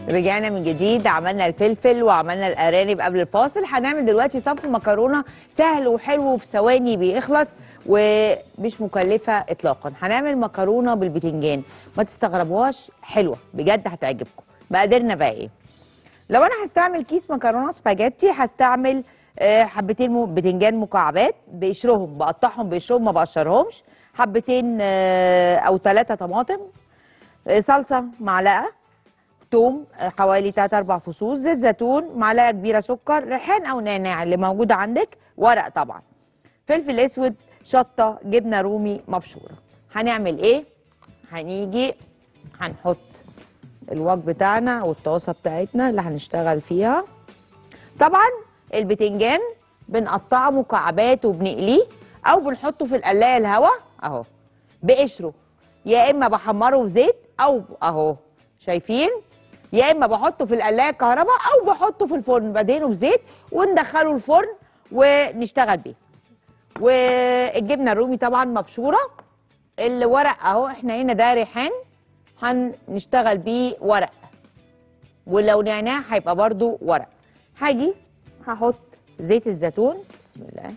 رجعنا من جديد عملنا الفلفل وعملنا الارانب قبل الفاصل هنعمل دلوقتي صنف مكرونه سهل وحلو وفي ثواني بيخلص ومش مكلفه اطلاقا هنعمل مكرونه بالبتنجان ما تستغربوهاش حلوه بجد هتعجبكم مقاديرنا بقى ايه لو انا هستعمل كيس مكرونه سباجيتي هستعمل آه، حبتين مو- بتنجان مكعبات بقشرهم بقطعهم بقشرهم ما بقشرهمش حبتين آه، او ثلاثه طماطم آه، صلصه معلقه توم آه، حوالي 3 4 فصوص زيت زيتون معلقه كبيره سكر ريحان او نعناع اللي موجود عندك ورق طبعا فلفل اسود شطه جبنه رومي مبشوره هنعمل ايه هنيجي هنحط الوك بتاعنا والطاسه بتاعتنا اللي هنشتغل فيها طبعا البتنجان بنقطعه مكعبات وبنقليه او بنحطه في القلايه الهواء اهو بقشره يا اما بحمره في زيت او اهو شايفين يا اما بحطه في القلايه الكهرباء او بحطه في الفرن بدهنه بزيت وندخله الفرن ونشتغل بيه والجبنه الرومي طبعا مبشوره الورق اهو احنا هنا ده ريحان هنشتغل بيه ورق ولو نعناع هيبقى برضو ورق هاجي هحط زيت الزيتون بسم الله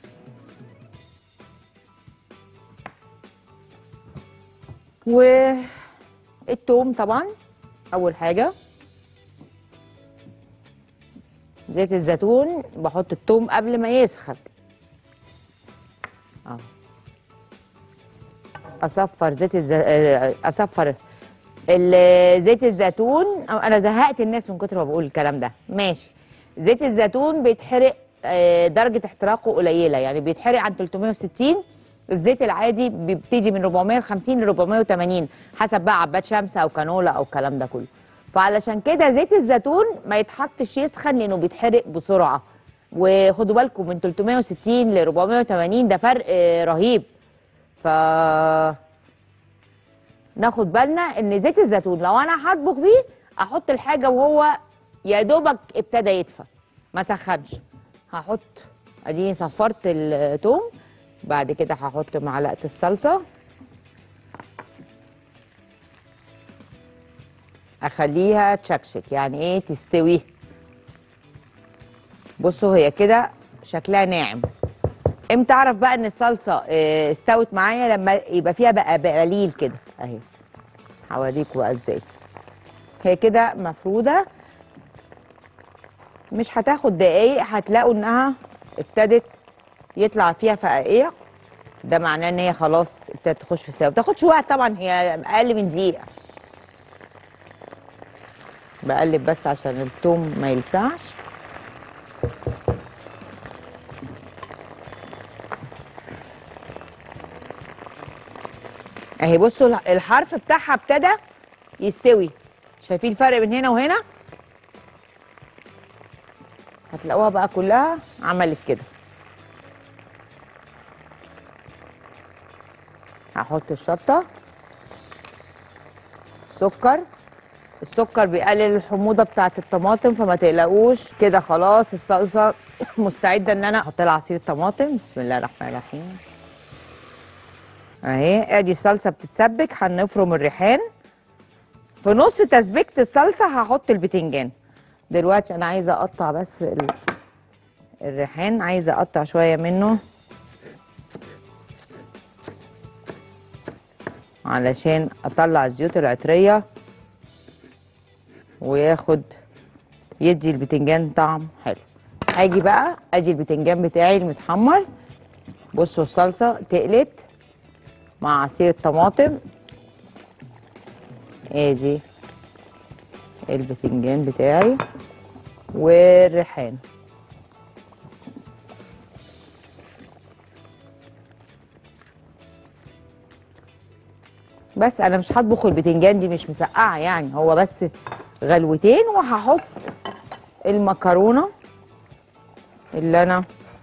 والثوم طبعا اول حاجه زيت الزيتون بحط الثوم قبل ما يسخن اه اصفر زيت الز... آه، اصفر ال- زيت الزيتون أو انا زهقت الناس من كتر ما بقول الكلام ده ماشي زيت الزيتون بيتحرق آه، درجه احتراقه قليله يعني بيتحرق عن 360 الزيت العادي بيبتدي من 450 ل 480 حسب بقى عباد شمس او كانولا او الكلام ده كله فعلشان كده زيت الزيتون ما يتحطش يسخن لانه بيتحرق بسرعه وخدوا بالكم من 360 ل 480 ده فرق آه، رهيب ف ناخد بالنا ان زيت الزيتون لو انا هطبخ بيه احط الحاجه وهو يا دوبك ابتدى يدفى ما سخنش هحط اديني صفرت الثوم بعد كده هحط معلقه الصلصه اخليها تشكشك يعني ايه تستوي بصوا هي كده شكلها ناعم امتى اعرف بقى ان الصلصه آه، استوت معايا لما يبقى فيها بقى بقليل كده اهي هوريكوا بقى ازاي هي كده مفروده مش هتاخد دقايق هتلاقوا انها ابتدت يطلع فيها فقاقيع ده معناه ان هي خلاص ابتدت تخش في السوا ما بتاخدش وقت طبعا هي اقل من دقيقه بقلب بس عشان التوم ما يلسعش اهي بصوا الح- الحرف بتاعها ابتدى يستوي شايفين الفرق بين هنا وهنا هتلاقوها بقى كلها عملت كده هحط الشطه سكر السكر بيقلل الحموضه بتاعه الطماطم فما تقلقوش كده خلاص الصلصه مستعده ان انا احط لها عصير الطماطم بسم الله الرحمن الرحيم اهي ادي الصلصه بتتسبك هنفرم الريحان في نص تسبيكه الصلصه هحط البتنجان دلوقتي انا عايزه اقطع بس ال- الريحان عايزه اقطع شويه منه علشان اطلع الزيوت العطريه وياخد يدي البتنجان طعم حلو هاجي بقى ادي البتنجان بتاعي المتحمر بصوا الصلصه تقلت مع عصير الطماطم ادي البتنجان بتاعي والريحان بس انا مش هطبخ البتنجان دي مش مسقعه يعني هو بس غلوتين وهحط المكرونه اللي انا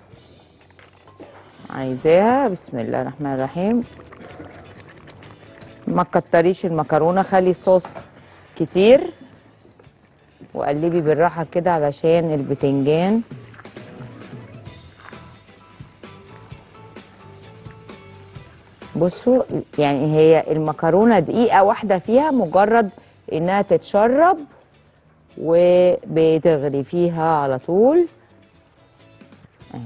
عايزاها بسم الله الرحمن الرحيم ما تكتريش المكرونه خلي الصوص كتير وقلبي بالراحه كده علشان البتنجان بصوا يعني هي المكرونه دقيقه واحده فيها مجرد انها تتشرب وبتغلي فيها على طول أهي.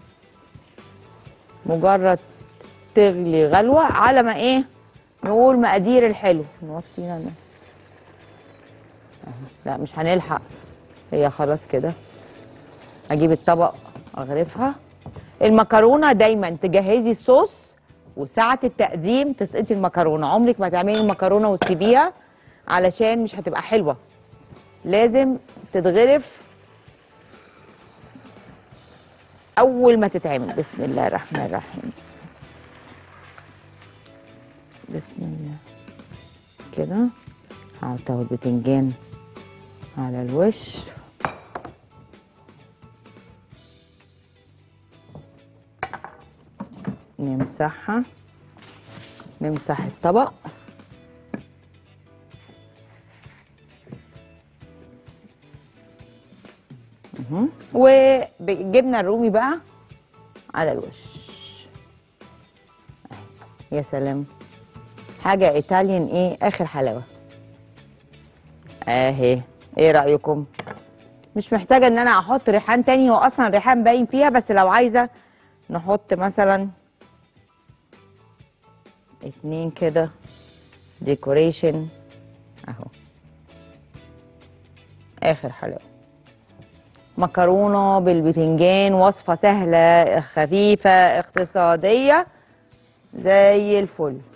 مجرد تغلي غلوة على ما ايه نقول مقادير الحلو نوطينا أنا. أهي. لا مش هنلحق هي خلاص كده اجيب الطبق اغرفها المكرونه دايما تجهزي الصوص وساعه التقديم تسقطي المكرونه عمرك ما تعملي المكرونه وتسيبيها علشان مش هتبقى حلوه لازم تتغرف اول ما تتعمل بسم الله الرحمن الرحيم بسم الله كده هحط اهو البتنجان على الوش نمسحها نمسح الطبق مهم. وجبنا الرومي بقى على الوش يا سلام حاجة ايطاليان ايه اخر حلاوة اهي ايه رأيكم مش محتاجة ان انا احط ريحان تاني هو اصلا الريحان باين فيها بس لو عايزة نحط مثلا اتنين كده ديكوريشن اهو اخر حلاوة مكرونة بالبتنجان وصفة سهلة خفيفة اقتصادية زي الفل